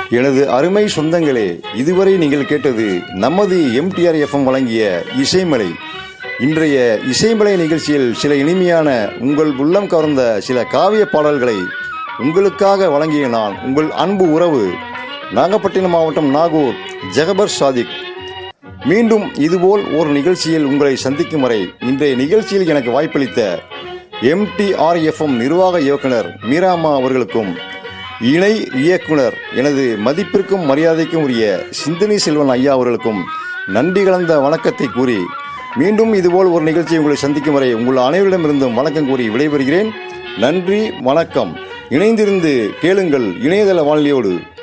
எனது அருமை சொந்தங்களே இதுவரை நீங்கள் கேட்டது நமது எம்டிஆர் எஃப்எம் வழங்கிய இசைமலை இன்றைய இசைமலை நிகழ்ச்சியில் சில இனிமையான உங்கள் உள்ளம் கவர்ந்த சில காவிய பாடல்களை உங்களுக்காக வழங்கிய நான் உங்கள் அன்பு உறவு நாகப்பட்டினம் மாவட்டம் நாகூர் ஜெகபர் சாதிக் மீண்டும் இதுபோல் ஒரு நிகழ்ச்சியில் உங்களை சந்திக்கும் வரை இன்றைய நிகழ்ச்சியில் எனக்கு வாய்ப்பளித்த எம்டிஆர்எஃப்எம் நிர்வாக இயக்குனர் மீராமா அவர்களுக்கும் இணை இயக்குனர் எனது மதிப்பிற்கும் மரியாதைக்கும் உரிய சிந்தனை செல்வன் ஐயா அவர்களுக்கும் நன்றி கலந்த வணக்கத்தை கூறி மீண்டும் இதுபோல் ஒரு நிகழ்ச்சியை உங்களை சந்திக்கும் வரை உங்கள் அனைவரிடமிருந்தும் வணக்கம் கூறி விடைபெறுகிறேன் நன்றி வணக்கம் இணைந்திருந்து கேளுங்கள் இணையதள வானொலியோடு